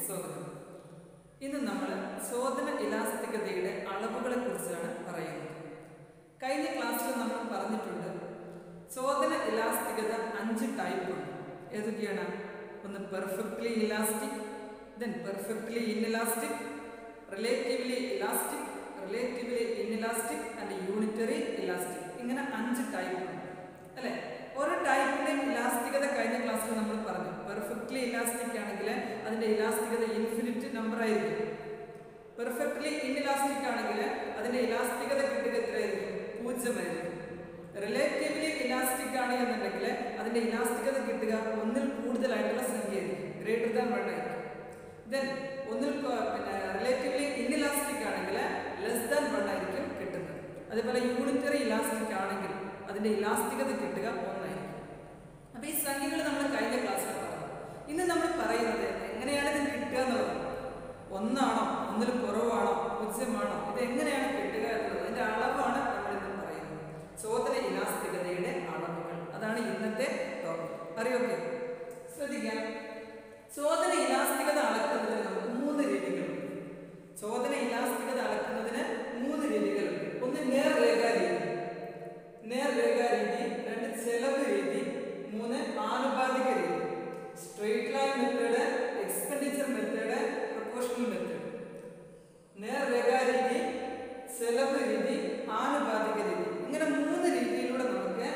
സ്വാഗതം ഇന്ന് നമ്മൾ ചോദന ഇലാസ്തികതയുടെ അളവുകളെ കുറിച്ചാണ് പറയുന്നത് കഴിഞ്ഞ ക്ലാസ്സിൽ നമ്മൾ പറഞ്ഞിട്ടുണ്ട് ചോദന ഇലാസ്തികത അഞ്ച് ടൈപ്പ് ഉണ്ട് ഏതൊക്കെയാണ് ഒന്ന് perfectly elastic then perfectly inelastic relatively elastic relatively inelastic and unitary elastic ഇങ്ങനെ അഞ്ച് ടൈപ്പ് ഉണ്ട് അല്ലേ ഓരോ ടൈപ്പിന്റെയും ഇലാസ്തികത കഴിഞ്ഞ ക്ലാസ്സിൽ നമ്മൾ പറഞ്ഞു പെർഫെക്റ്റ്ലി ഇലാസ്റ്റിക് ആണെങ്കിൽ അതിന്റെ ഇലാസ്തികത ഇൻഫിനിറ്റ് നമ്പർ ആയിരിക്കും പെർഫെക്റ്റ്ലി ഇൻഇലാസ്റ്റിക് ആണെങ്കിൽ അതിന്റെ ഇലാസ്തികത കിട്ടുക എത്രയായിരിക്കും പൂജ്യമായിരിക്കും റിലേറ്റീവ്ലി ഇലാസ്റ്റിക് ആണ് എന്നുണ്ടെങ്കിൽ അതിന്റെ ഇലാസ്തികത കിട്ടുക ഒന്നിൽ കൂടുതലായിട്ടുള്ള സംഖ്യയായിരിക്കും ഗ്രേറ്റർ ദാൻ വൺ ആയിരിക്കും ദെൻ ഒന്നിൽ കൊ- പിന്നെ റിലേറ്റീവ്ലി ഇൻഇലാസ്റ്റിക് ആണെങ്കിൽ ലെസ് ദാൻ വൺ ആയിരിക്കും കിട്ടുന്നത് അതേപോലെ യൂണിറ്ററി ഇലാസ്റ്റിക് ആണെങ്കിൽ അതിന്റെ ഇലാസ്തികത കിട്ടുക ഒന്നായിരിക്കും അപ്പൊ ഈ സംഖ്യകൾ നമ്മൾ കഴിഞ്ഞ ക്ലാസ്സിൽ പറഞ്ഞു ഇന്ന് നമ്മൾ പറയുന്നത് എങ്ങനെയാണ് ഇത് കിട്ടുക എന്നുള്ളത് ഒന്നാണോ ഒന്നിൽ കുറവാണോ പൂജ്യമാണോ ഇത് എങ്ങനെയാണ് കിട്ടുക എന്നുള്ളത് അതിന്റെ അളവാണ് നമ്മൾ ഇന്ന് പറയുന്നത് ചോദന ഇലാസ്തികതയുടെ അളവുകൾ അതാണ് ഇന്നത്തെ ടോപ്പിക് അറിയൊക്കെ ശ്രദ്ധിക്കാം ചോദന ഇലാസ്തികത അളക്കുന്നതിന് നമുക്ക് മൂന്ന് രീതികളുണ്ട് ചോദന ഇലാസ്തികത അളക്കുന്നതിന് മൂന്ന് രീതികളുണ്ട് ഒന്ന് നേർരേഖ രീതി നേർരേഖ രീതി രണ്ട് ചെലവ് രീതി മൂന്ന് ആനുപാതിക രീതി straight line method expenditure method proportional method നേർരേഖ രീതി ചെലവ് രീതി ആനുപാതിക രീതി ഇങ്ങനെ മൂന്ന് രീതിയിലൂടെ നമുക്ക്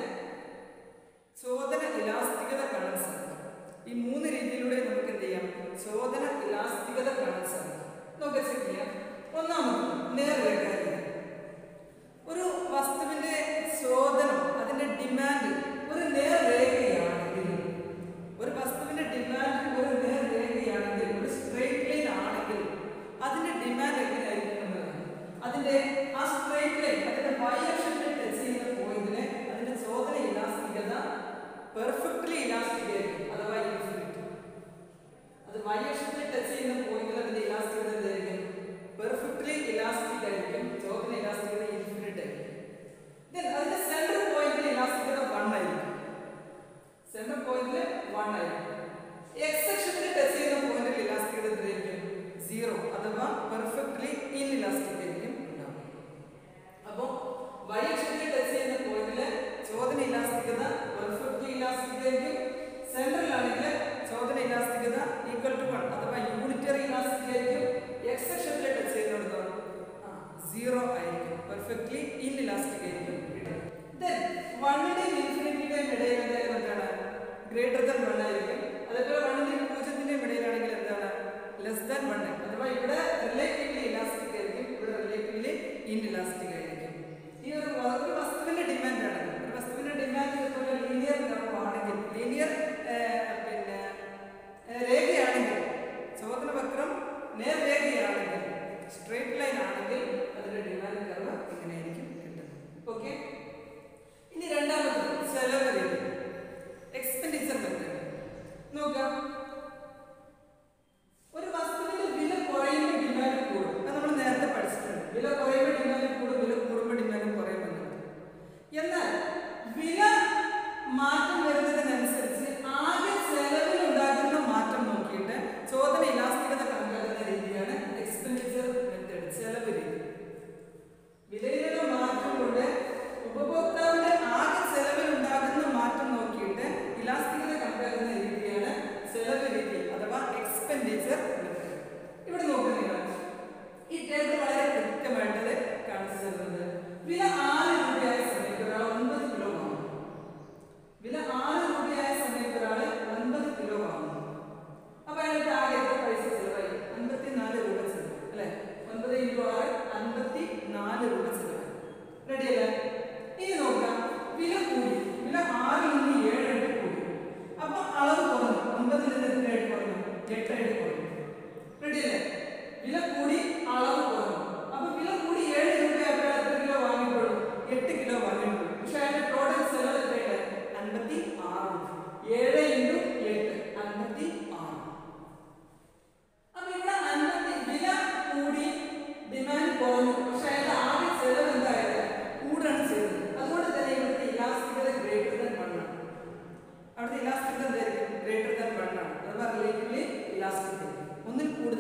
ചോദന ഇലാസ്തികത കാണാൻ സാധിക്കും ഈ മൂന്ന് രീതിയിലൂടെ നമുക്ക് എന്ത് ചെയ്യാം ചോദന ഇലാസ്തികത കാണാൻ സാധിക്കും നമുക്ക് ചെക്ക് ചെയ്യാം ഒന്നാമത് നേർരേഖ രീതി ഒരു വസ്തുവിന്റെ ചോദനം അതിന്റെ ഡിമാൻഡ് ഒരു നേർരേഖയാണെങ്കിൽ ഒരു വസ്തുവിന്റെ ഡിമാൻഡ് ഒരു നേർരേഖയാണെങ്കിൽ ഒരു സ്ട്രെയിറ്റ് ലൈൻ ആണെങ്കിൽ അതിന്റെ ഡിമാൻഡ് എങ്ങനെയായിരിക്കും എന്നതാണ് അതിന്റെ ആ സ്ട്രെയിറ്റ് ലൈൻ അതിന്റെ y അക്ഷത്തിൽ ടച്ച് ചെയ്യുന്ന പോയിന്റിന് അതിന്റെ ചോദന ഇലാസ്തികത പെർഫെക്റ്റ്ലി ഇലാസ്റ്റിക് ആയിരിക്കും അഥവാ ഇൻഫിനിറ്റ് അത് y അക്ഷത്തിൽ ടച്ച് ചെയ്യുന്ന പോയിന്റിൽ അതിന്റെ ഇലാസ്തികത എന്തായിരിക്കും പെർഫെക്റ്റ്ലി ഇലാസ്റ്റിക് ആയിരിക്കും ചോദന ഇലാസ്തികത ഇൻഫിനിറ്റ് ആയിരിക്കും Then അതിന്റെ സെന്റർ പോയിന്റിൽ ഇലാസ്തികത 1 ആയിരിക്കും സെന്റർ പോയിന്റിൽ 1 ആയിരിക്കും എക്സ് അക്ഷത്തിൽ ടച്ച് ചെയ്യുന്ന പോയിന്റിൽ ഇലാസ്തികത എത്രയായിരിക്കും 0 അഥവാ പെർഫെക്റ്റ്ലി ഇൻഇലാസ്റ്റിക് ആയിരിക്കും ഉണ്ടാവുക അപ്പോൾ y അക്ഷത്തിൽ ടച്ച് ചെയ്യുന്ന പോയിന്റിൽ ചോദന ഇലാസ്തികത പെർഫെക്റ്റ്ലി ഇലാസ്റ്റിക് ആയിരിക്കും സെന്ററിലാണെങ്കിൽ ചോദന ഇലാസ്തികത ഈക്വൽ ടു 1 അഥവാ യൂണിറ്ററി ഇലാസ്റ്റിക് ആയിരിക്കും x അക്ഷത്തിൽ ടച്ച് ചെയ്യുന്നിടത്തോ സീറോ ആയിരിക്കും പെർഫെക്റ്റ്ലി ഇൻഇലാസ്റ്റിക് ആയിരിക്കും ദെൻ വണ്ണിന്റെയും ഇൻഫിനിറ്റിയുടെയും ഇടയിൽ എന്തായാലും എന്താണ് ഗ്രേറ്റർ ദാൻ വൺ ആയിരിക്കും അതേപോലെ വണ്ണിന്റെയും പൂജ്യത്തിന്റെയും ഇടയിലാണെങ്കിൽ എന്താണ് ലെസ് ദാൻ വൺ അഥവാ ഇവിടെ റിലേറ്റീവ്ലി ഇലാസ്റ്റിക് ആയിരിക്കും ഇവിടെ റിലേറ്റീവ്ലി ഇൻഇലാസ്റ്റിക് ആയിരിക്കും ഈ ഒരു വ- ഒരു വസ്തുവിന്റെ ഡിമാൻഡ് ആണ് ഒരു വസ്തുവിന്റെ ഡിമാൻഡ് ഇതുപോലെ ലീനിയർ ആണെങ്കിൽ ലീനിയർ പിന്നെ ഏഹ്, രേഖയാണെങ്കിൽ ചോദന വക്രം നേർരേഖയാണെങ്കിൽ സ്ട്രേറ്റ് ലൈൻ ആണെങ്കിൽ അതിന്റെ ഡിമാൻഡ് കർവ് ഇങ്ങനെയായിരിക്കും കിട്ടുന്നത് ഓക്കെ ഇനി രണ്ടാമത് ചെലവ് രീതി എക്സ്പെൻഡിച്ചർ മെത്തേഡ് നോക്കാം ഒരു വസ്തുവിന്റെ വില കുറയുമ്പോൾ ഡിമാൻഡ് കൂടും അത് നമ്മൾ നേരത്തെ പഠിച്ചിട്ടുണ്ട് വില കുറയുമ്പോൾ ഡിമാൻഡ് കൂടും വില കൂടുമ്പോൾ ഡിമാൻഡ് കുറയുമെന്നുള്ളത് എന്നാൽ വില മാറ്റം വരുന്നതിനനുസരിച്ച് ആകെ ചെലവിൽ ഉണ്ടാകുന്ന മാറ്റം നോക്കിയിട്ട് ചോദന ഇലാസ്തികത കണക്കാക്കുന്ന രീതിയാണ് എക്സ്പെൻഡിച്ചർ മെത്തേഡ് ചെലവ് രീതി വിലയിലുള്ള മാറ്റം കൊണ്ട് ഉപഭോക്താവിന്റെ ആകെ ചെലവിൽ ഉണ്ടാകുന്ന മാറ്റം നോക്കിയിട്ട് ഇലാസ്തികത കണക്കാക്കുന്ന രീതിയാണ് ചെലവ് രീതി അഥവാ എക്സ്പെൻഡിച്ചർ മെത്തേഡ് ഇവിടെ നോക്കുക നിങ്ങൾ ഈ ടേബിൾ വളരെ കൃത്യമായിട്ട് കാണിച്ചു തരുന്നത് വില ആറ് രൂപയായ സമയത്ത് ഒരാൾ ഒൻപത് കിലോ വാങ്ങും വില ആറ് രൂപയായ സമയത്ത് ഒരാൾ ഒൻപത് കിലോ വാങ്ങുന്നു അപ്പൊ അയാൾക്ക് ആകെ എത്ര പൈസ ചെലവായി അൻപത്തിനാല് രൂപ ചെലവ് അല്ലെ ഒൻപത് ഇൻറ്റു ആറ് അൻപത്തി നാല് രൂപ ചെലവ് റെഡി അല്ലേ ഇനി നോക്കാം വില കൂടി വില ആറിൽ നിന്ന് ഏഴ് അടി കൂടി അപ്പൊ അളവ് കുറഞ്ഞു ഒൻപതിൽ നിന്ന് എത്ര അടി കുറഞ്ഞു എട്ട് അടി കുറഞ്ഞു റെഡി അല്ലേ വില കൂടി അളവ് കുറഞ്ഞു അപ്പൊ വില കൂടി ഏഴ് രൂപയായപ്പോൾ എത്ര കിലോ വാങ്ങിയിട്ടുള്ളൂ എട്ട് കിലോ വാങ്ങിയിട്ടുള്ളൂ പക്ഷെ അതിന്റെ ടോട്ടൽ ചെലവ് എത്രയാണ് അൻപത്തി ആറ് ഏഴ് ഇൻറ്റു എട്ട് അൻപത്തി ആറ് അപ്പൊ ഇവിടെ അൻപത്തി വില കൂടി ഡിമാൻഡ് കുറഞ്ഞു പക്ഷെ അതിന്റെ ആകെ ചെലവ് എന്തായത് കൂടാണ് ചെയ്തത് അതുകൊണ്ട് തന്നെ ഇവിടുത്തെ ഇലാസ്തികത ഗ്രേറ്റർ ദാൻ വൺ ആണ് അവിടുത്തെ ഇലാസ്തികത എന്തായിരിക്കും ഗ്രേറ്റർ ദാൻ വൺ ആണ് അഥവാ റിലേറ്റീവ്ലി ഇലാസ്റ്റിക് ഒന്നിൽ കൂടുതൽ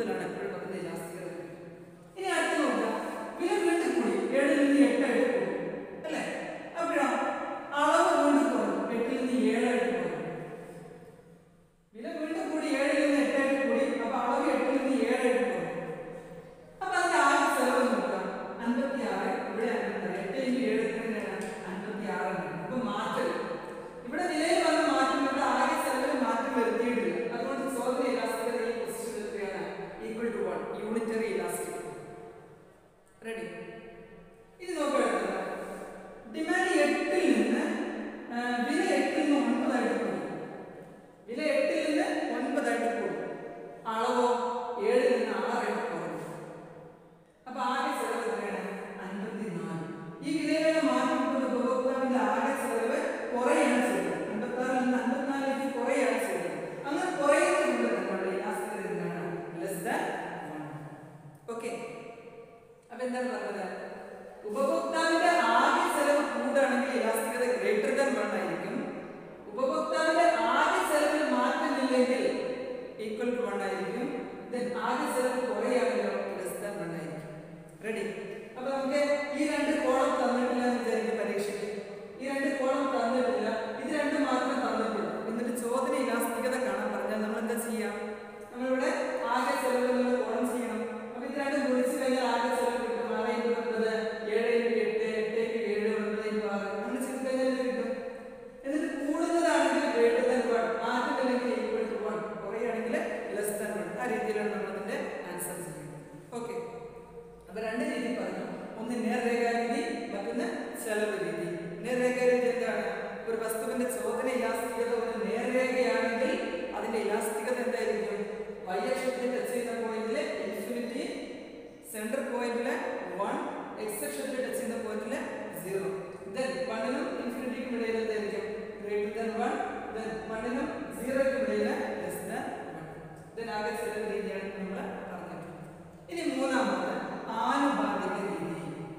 എന്താണ് പറഞ്ഞത് ഉപഭോക്താവിന്റെ ആകെ ചെലവ് കൂടുകയാണെങ്കിൽ ഇലാസ്തികത ഗ്രേറ്റർ ദാൻ വൺ ആയിരിക്കും ഉപഭോക്താവിന്റെ ആകെ ചെലവിൽ മാറ്റമില്ലെങ്കിൽ ഈക്വൽ ടു വൺ ആയിരിക്കും ദെൻ ആകെ ചെലവ് കുറയുകയാണെങ്കിലോ ലെസ് ദാൻ വൺ ആയിരിക്കും റെഡി അപ്പൊ നമുക്ക് ഈ രണ്ട് കോളം തന്നിട്ടില്ല എന്ന് വിചാരിക്കും പരീക്ഷയ്ക്ക് ഈ രണ്ട് കോളം തന്നിട്ടില്ല ഇത് രണ്ടും മാത്രമേ തന്നിട്ടുള്ളൂ എന്നിട്ട് ചോദ്യ ഇലാസ്തികത കാണാൻ പറഞ്ഞാൽ നമ്മൾ എന്താ ചെയ്യാം നമ്മളിവിടെ ആകെ ചെലവ് എന്നുള്ള കോളം ചെയ്യണം അപ്പൊ ഇത് രണ്ടും ഗുണിച്ച് കഴിഞ്ഞാൽ ആകെ ചെലവ് കിട്ടും ആറ് ഇൻറ്റു ഒൻപത് ഏഴ് ഇൻറ്റു എട്ട് എട്ട് ഇൻറ്റു ഏഴ് ഒൻപത് ഇൻറ്റു ആറ് അങ്ങനെ ചെയ്ത് കഴിഞ്ഞാൽ ഇത് കിട്ടും എന്നിട്ട് കൂടുന്നതാണെങ്കിൽ ഗ്രേറ്റർ ദാൻ വൺ മാറ്റമില്ലെങ്കിൽ ഈക്വൽ ടു വൺ കുറയുകയാണെങ്കിൽ ലെസ് ദാൻ വൺ ആ രീതിയിലാണ് നമ്മൾ അതിന്റെ ആൻസർ ചെയ്യുന്നത് ഓക്കെ അപ്പൊ രണ്ട് രീതി പറഞ്ഞു ഒന്ന് നേർരേഖാ രീതി മറ്റൊന്ന് ചെലവ് രീതി നേർരേഖാ രീതി എന്താണ് ഒരു വസ്തുവിന്റെ ചോദന ഇലാസ്തികത ഒരു നേർരേഖയാണെങ്കിൽ അതിന്റെ ഇലാസ്തികത എന്തായിരിക്കും y അക്ഷത്തിൽ ടച്ച് ചെയ്യുന്ന പോയിന്റില് ഇൻഫിനിറ്റി സെന്റർ പോയിന്റില് വൺ എക്സ് അക്ഷത്തിൽ ടച്ച് ചെയ്യുന്ന പോയിന്റില് സീറോ ദെൻ വണ്ണിനും ഇൻഫിനിറ്റിക്കും ഇടയിൽ എന്തായിരിക്കും ഗ്രേറ്റർ ദാൻ വൺ ദെൻ വണ്ണിനും സീറോയ്ക്കും ഇടയിൽ ലെസ് ദാൻ വൺ ദെൻ ആകെ ചെലവ് രീതിയാണ് നമ്മൾ പറഞ്ഞിട്ടുള്ളത് ഇനി മൂന്നാമത് ആനുപാതിക രീതി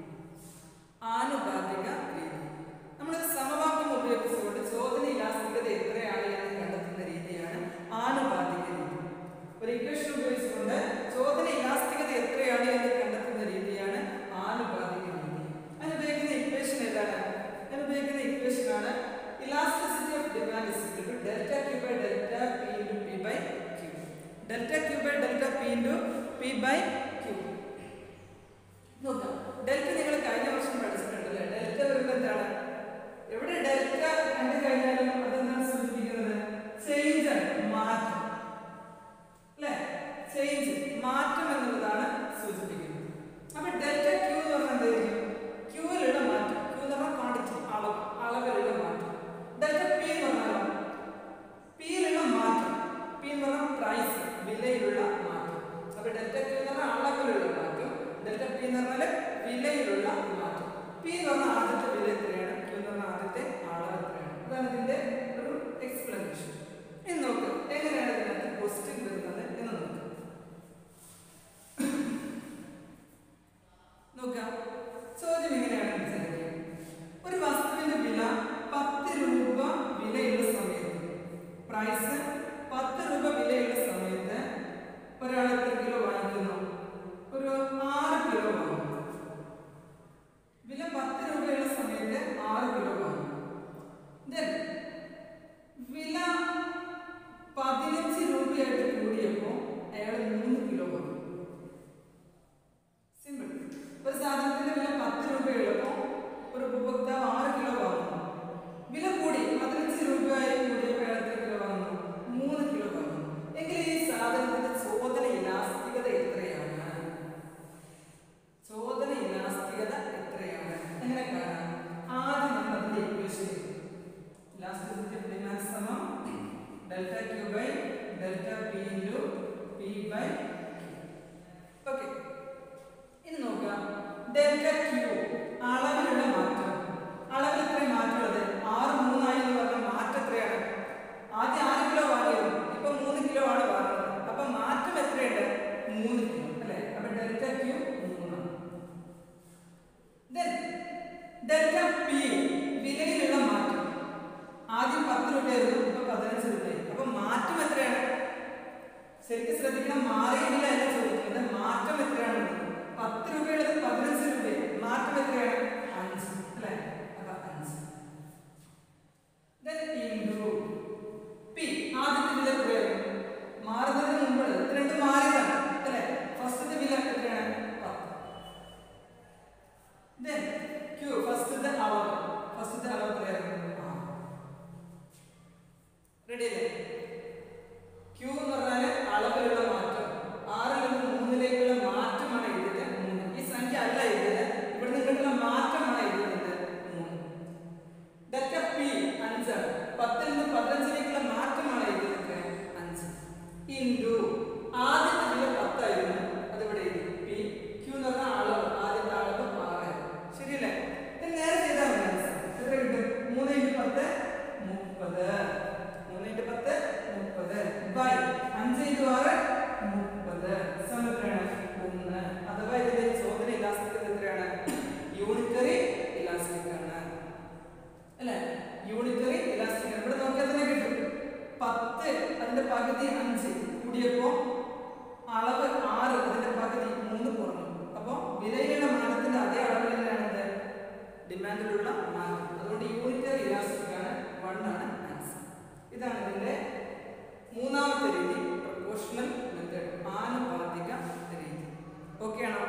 ആനുപാതിക രീതി നമ്മളൊരു സമവാക്യം ഉപയോഗിച്ചുകൊണ്ട് ചോദന ഇലാസ്തികത എത്രയാണ് എന്ന് കണ്ടെത്തുന്ന രീതിയാണ് ആനുപാതിക രീതി ഒരു ഇക്വേഷൻ ഉപയോഗിച്ചുകൊണ്ട് ചോദന ഇലാസ്തികത എത്രയാണ് എന്ന് കണ്ടെത്തുന്ന രീതിയാണ് ആനുപാതിക രീതി അതിന് ഉപയോഗിക്കുന്ന ഇക്വേഷൻ ഏതാണ് ഞാൻ ഉപയോഗിക്കുന്ന ഇക്വേഷൻ ആണ് elasticity of demand is equal to delta Q by delta P into P by Q delta Q by delta P into P by Q നോക്കാം ഡെൽറ്റ നിങ്ങൾ കഴിഞ്ഞ വർഷം പഠിച്ചിട്ടുണ്ടല്ലേ ഡെൽറ്റ വരുമ്പോൾ എന്താണ് എവിടെ ഡെൽറ്റ കണ്ടു കഴിഞ്ഞാലും അതെന്താണ് സൂചിപ്പിക്കുന്നത് ചേഞ്ച് ആണ് മാറ്റം അല്ലേ ചേഞ്ച് മാറ്റം എന്നുള്ളതാണ് സൂചിപ്പിക്കുന്നത് അപ്പൊ ഡെൽറ്റ ക്യൂ എന്ന് പറഞ്ഞാൽ എന്തായിരിക്കും ക്യൂവിലുള്ള മാറ്റം ക്യൂ എന്ന് പറഞ്ഞാൽ ക്വാണ്ടിറ്റി അളവ് അളവിലുള്ള മാറ്റം ഡെൽറ്റ പി എന്ന് പറഞ്ഞാലോ പിയിലുള്ള മാറ്റം പി എന്ന് പറഞ്ഞാൽ പ്രൈസ് വിലയിലുള്ള മാറ്റം അപ്പൊ ഡെൽറ്റ ക്യൂ എന്ന് പറഞ്ഞാൽ അളവിലുള്ള മാറ്റം ഡെൽറ്റ പി എന്ന് പറഞ്ഞാൽ വിലയിലുള്ള മാറ്റം പി എന്ന് പറഞ്ഞാൽ ആദ്യത്തെ വില എത്രയാണ് ക്യൂ എന്ന് പറഞ്ഞാൽ ആദ്യത്തെ അളവ് എത്രയാണ് അതാണ് ഇതിന്റെ ഒരു എക്സ്പ്ലനേഷൻ ഇനി നോക്ക് എങ്ങനെയാണ് ഇതിനകത്ത് ക്വസ്റ്റ്യൻ വരുന്നത് എന്ന് നോക്കാം നോക്കാം ചോദ്യം എങ്ങനെയാണ് വിചാരിക്കുക ഒരു വസ്തുവിന്റെ വില പത്ത് രൂപ വിലയുള്ള സമയത്ത് പ്രൈസ് പത്ത് രൂപ വിലയുള്ള സമയത്ത് ഒരാൾ എത്ര കിലോ വാങ്ങിക്കുന്നു ഒരു ആറ് കിലോ വാങ്ങുന്നു വില പത്ത് രൂപയുള്ള സമയത്ത് ആറ് കിലോ വാങ്ങുന്നു Then, വില പതിനഞ്ച് രൂപയായിട്ട് കൂടിയപ്പോൾ അയാൾ മൂന്ന് കിലോ വാങ്ങും സിമ്പിൾ ഒരു സാധനത്തിന്റെ വില പത്ത് രൂപയുള്ളപ്പോ ഒരു ഉപഭോക്താവ് ആറ് കിലോ വാങ്ങുന്നു വില കൂടി പതിനഞ്ച് രൂപയായി കൂടിയപ്പോൾ അയാൾ എത്ര കിലോ വാങ്ങുന്നു മൂന്ന് കിലോ വാങ്ങുന്നു എങ്കിൽ ഈ സാധനത്തിന്റെ ചോദന ഇലാസ്തികത എത്രയാണ് ചോദന ഇലാസ്തികത എത്രയാണ് എങ്ങനെ കാണാം ആദ്യം നമ്മൾ അതിന്റെ ഇക്വേഷൻ ഇലാസ്റ്റിസിറ്റി ഓഫ് ഡിമാൻഡ് സമം delta Q by delta P into P by okay ഇനി നോക്കാം ഡെൽറ്റ ക്യൂ അളവിലുള്ള മാറ്റം അളവിൽ എത്രയും മാറ്റമുള്ളത് ആറ് മൂന്നായി എന്ന് പറഞ്ഞ മാറ്റം എത്രയാണ് ആദ്യം ആറ് കിലോ വാങ്ങിയിരുന്നു ഇപ്പൊ മൂന്ന് കിലോ ആണ് വാങ്ങുന്നത് അപ്പൊ മാറ്റം എത്രയുണ്ട് മൂന്ന് കിലോ അല്ലെ അപ്പൊ ഡെൽറ്റ ക്യൂ മൂന്നാണ് Then, ഡെൽറ്റ പി വിലയിലുള്ള മാറ്റം ആദ്യം പത്ത് രൂപയായിരുന്നു ഇപ്പൊ പതിനഞ്ച് രൂപയായി അപ്പൊ മാറ്റം എത്രയാണ് ശരിക്കും ശ്രദ്ധിക്കണം മാറിയില്ല എന്ന് ചോദിക്കുന്നത് മാറ്റം എത്രയാണ് പത്ത് രൂപയുള്ളത് പതിനഞ്ച് രൂപയായി മാറ്റം എത്രയാണ് അഞ്ച് അല്ലെ അപ്പൊ അഞ്ച് Then into P. ആദ്യത്തെ വില എത്രയായിരുന്നു മാറുന്നതിന് മുമ്പ് ഇത് രണ്ടും മാറിയതാണ് അല്ലെ ഫസ്റ്റത്തെ വില എത്രയാണ് പത്ത് Then Q ഫസ്റ്റത്തെ അളവ് ഫസ്റ്റത്തെ അളവ് എത്രയായിരുന്നു റെഡി അല്ലേ Q എന്ന് പറഞ്ഞാൽ അളവിലുള്ള മാറ്റം ആറിൽ നിന്ന് മൂന്നിലേക്കുള്ള മാറ്റമാണ് എഴുതിയത് മൂന്ന് ഈ സംഖ്യ അല്ല എഴുതിയത് ഇവിടെ നിങ്ങൾക്കുള്ള മാറ്റമാണ് എഴുതുന്നത് മൂന്ന് ഡെൽറ്റ പി അഞ്ചാണ് പത്തിൽ നിന്ന് പതിനഞ്ചിലേക്കുള്ള മാറ്റമാണ് എഴുതുന്നത് അഞ്ച് ഇൻറ്റു ആദ്യത്തെ വില പത്തായിരുന്നു അതിവിടെ എഴുതി പി ക്യൂ എന്ന് പറഞ്ഞാൽ അളവ് ആദ്യത്തെ അളവ് ആറായിരുന്നു ശരിയല്ലേ ഇത് നേരെ ചെയ്താൽ മതി answer. എത്ര കിട്ടും മൂന്ന് ഇൻറ്റു പത്ത് മുപ്പത് മൂന്ന് ഇൻറ്റു പത്ത് മുപ്പത് ബൈ അഞ്ച് ഇൻറ്റു ആറ് മുപ്പത് സമയത്തിനാണ് ഒന്ന് അഥവാ ഇതിന്റെ ചോദന ഇലാസ്തികത പകുതി അഞ്ച് കൂടിയപ്പോ അളവ് ആറ് അതിന്റെ പകുതി മൂന്ന് കുറഞ്ഞു അപ്പോൾ വിലയിലുള്ള മാറ്റത്തിന്റെ അതേ അളവിൽ തന്നെയാണ് എന്ത് ഡിമാൻഡിലുള്ള മാറ്റം അതുകൊണ്ട് യൂണിറ്ററി ഇലാസ്റ്റിക് ആണ് വൺ ആണ് ആൻസർ ഇതാണ് ഇതിന്റെ മൂന്നാമത്തെ രീതി പ്രൊപ്പോർഷണൽ മെത്തേഡ് ആനുപാതിക രീതി ഓക്കെ ആണോ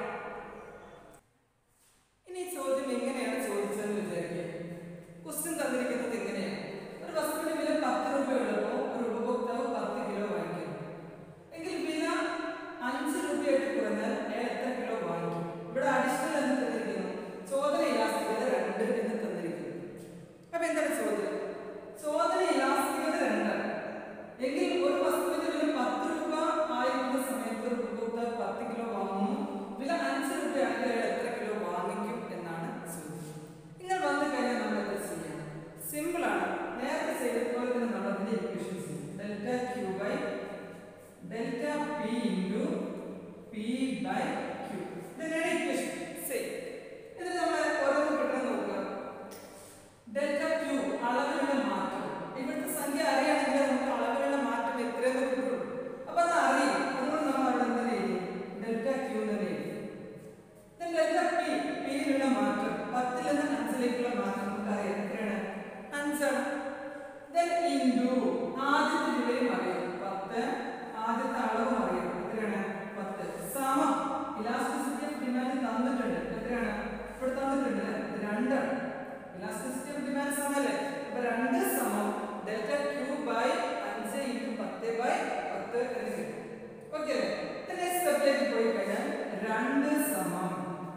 ഇനി ഈ ചോദ്യം എങ്ങനെയാണ് ചോദിച്ചതെന്ന് വിചാരിക്കുക ക്വസ്റ്റ്യൻ തന്നിരിക്കുന്നത് എങ്ങനെയാണ് ഒരു വസ്തുവിന്റെ വില പത്ത് രൂപ ഉള്ളപ്പോൾ ഒരു ഉപഭോക്താവ് പത്ത് കിലോ വാങ്ങിക്കുന്നു എങ്കിൽ വില അഞ്ച് രൂപയായിട്ട് കുറഞ്ഞാൽ അയാൾ എത്ര കിലോ വാങ്ങിക്കും ഇവിടെ അഡീഷണൽ എന്ന് തന്നിരിക്കുന്നു ചോദന ഇലാസ്തികത രണ്ട് എന്ന് തന്നിരിക്കുന്നു അപ്പൊ എന്താണ് ചോദ്യം ചോദന ഇലാസ്തികത രണ്ടാണ് എങ്കിൽ ഒരു വസ്തുവിന്റെ വില പത്ത് രൂപ ആയിരുന്ന സമയത്ത് ഒരു ഉപഭോക്താവ് പത്ത് കിലോ വാങ്ങുന്നു വില അഞ്ച് രൂപയാണെങ്കിൽ അയാൾ എത്ര കിലോ വാങ്ങിക്കും എന്നാണ് ചോദ്യം ഇങ്ങനെ വന്നു കഴിഞ്ഞാൽ നമ്മൾ എന്താ ചെയ്യാം സിമ്പിൾ ആണ് നേരത്തെ ചെയ്തതുപോലെ തന്നെ നമ്മൾ അതിന്റെ ഇക്വേഷൻ ചെയ്യും delta Q by delta P into P by Q ഇതന്നെയാണ് ഇക്വേഷൻ സെയിം എന്നിട്ട് നമ്മൾ ഓരോന്ന് പെട്ടെന്ന് നോക്കുക ഡെൽറ്റ ക്യൂ അളവിലുള്ള മാറ്റം ഇവിടുത്തെ സംഖ്യ അറിയാണെങ്കിൽ നമുക്ക് അളവിലുള്ള മാറ്റം എത്രയെന്ന് കിട്ടുള്ളൂ അപ്പൊ അത് അറിയും അതുകൊണ്ട് നമ്മൾ അവിടെ എന്താണ് എഴുതി ഡെൽറ്റ ക്യൂ എന്ന് എഴുതി Then ഡെൽറ്റ പി പിയിലുള്ള മാറ്റം പത്തിൽ നിന്ന് അഞ്ചിലേക്കുള്ള മാറ്റം നമുക്കറിയാം എത്രയാണ് അഞ്ചാണ് Then into ആദ്യത്തെ വിലയും അറിയാം പത്ത് ആദ്യത്തെ അളവും അറിയാം എത്രയാണ് പത്ത് സമം ഇലാസ്റ്റിസിറ്റി ഓഫ് ഡിമാൻഡ് തന്നിട്ടുണ്ട് എത്രയാണ് ഇവിടെ തന്നിട്ടുണ്ട് ഇത് രണ്ടാണ് ഇലാസ്റ്റിസിറ്റി ഓഫ് ഡിമാൻഡ് സമല്ലേ അപ്പൊ രണ്ട് സമം ഡെൽറ്റ ക്യൂ ബൈ അഞ്ച് ഇൻറ്റു പത്ത് ബൈ പത്ത് എന്ന് കിട്ടും ഓക്കെ നെക്സ്റ്റ് സ്റ്റെപ്പിലേക്ക് പോയി കഴിഞ്ഞാൽ രണ്ട് സമം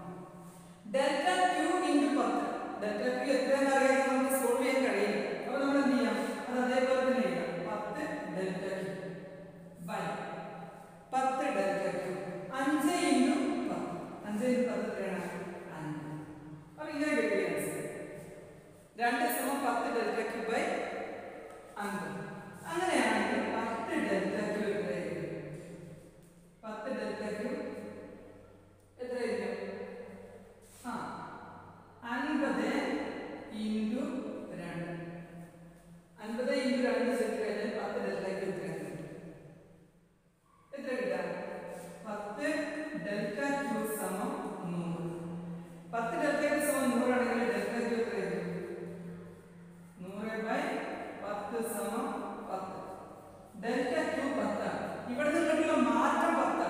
ഡെൽറ്റ ക്യൂ ഇൻറ്റു പത്ത് ഡെൽറ്റ ക്യൂ എത്രയെന്ന് അറിയാതെ നമുക്ക് സോൾവ് ചെയ്യാൻ കഴിയില്ല അപ്പൊ നമ്മൾ എന്ത് ചെയ്യാം അത് അതേപോലെ തന്നെ എഴുതാം പത്ത് ഡെൽറ്റ ക്യൂ ബൈ പത്ത് ഡെൽറ്റ ക്യൂ അഞ്ച് ഇൻറ്റു പത്ത് അഞ്ച് ഇൻറ്റു പത്ത് എത്രയാണ് അഞ്ച് അപ്പൊ ഇങ്ങനെ കിട്ടിയ ആൻസർ രണ്ട് സമം പത്ത് ഡെൽറ്റ ക്യൂ ബൈ അഞ്ച് അങ്ങനെയാണെങ്കിൽ പത്ത് ഡെൽറ്റ ക്യൂ എത്രയായിരിക്കും പത്ത് ഡെൽറ്റ ക്യൂ എത്രയായിരിക്കും ആ അൻപത് ഇൻറ്റു രണ്ട് അൻപത് ഇൻറ്റു രണ്ട് ചെയ്ത് കഴിഞ്ഞാൽ പത്ത് ഡെൽറ്റയ്ക്ക് എത്ര കിട്ടും എത്ര കിട്ടാം പത്ത് ഡെൽറ്റ ക്യൂ സമം നൂറ് പത്ത് ഡെൽറ്റ ക്യൂ സമം നൂറാണെങ്കിൽ ഡെൽറ്റ ക്യൂ എത്രയായിരിക്കും നൂറ് ബൈ പത്ത് സമം പത്ത് ഡെൽറ്റ ക്യൂ പത്താണ് ഇവിടെ നിന്നുള്ള മാറ്റം പത്താണ്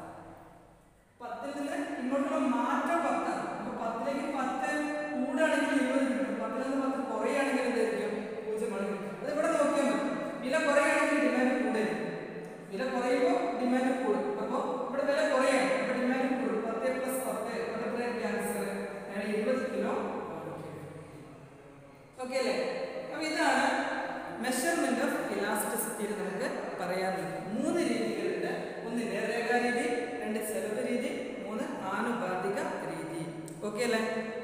പത്തിൽ നിന്ന് ഇങ്ങോട്ടുള്ള മാറ്റം പത്താണ് അപ്പൊ പത്തിലേക്ക് പത്ത് കൂടുകയാണെങ്കിൽ ഇരുപത് കിട്ടും പത്തിൽ നിന്ന് പത്ത് കുറയുകയാണെങ്കിൽ എന്തായിരിക്കും പൂജ്യമാണ് കിട്ടും അത് ഇവിടെ നോക്കിയാൽ മതി വില കുറയുകയാണെങ്കിൽ ഡിമാൻഡ് കൂടുതലായിരിക്കും വില കുറയുമ്പോൾ ഡിമാൻഡ് കൂടും അപ്പോൾ ഇവിടെ വില കുറയാണ് ഇവിടെ ഡിമാൻഡ് കൂടും പത്ത് പ്ലസ് പത്ത് ഇവിടെ ക്യാൻസർ ഞാൻ ഇരുപത് കിലോ ഓക്കെ അല്ലേ അപ്പൊ ഇതാണ് മെഷർമെന്റ് ഓഫ് ഇലാസ്റ്റിസിറ്റിയിൽ നമുക്ക് പറയാനുള്ളത് മൂന്ന് രീതികളുണ്ട് ഒന്ന് നേർരേഖാ രീതി രണ്ട് ചെലവ് രീതി മൂന്ന് ആനുപാതിക രീതി ഓക്കെ അല്ലേ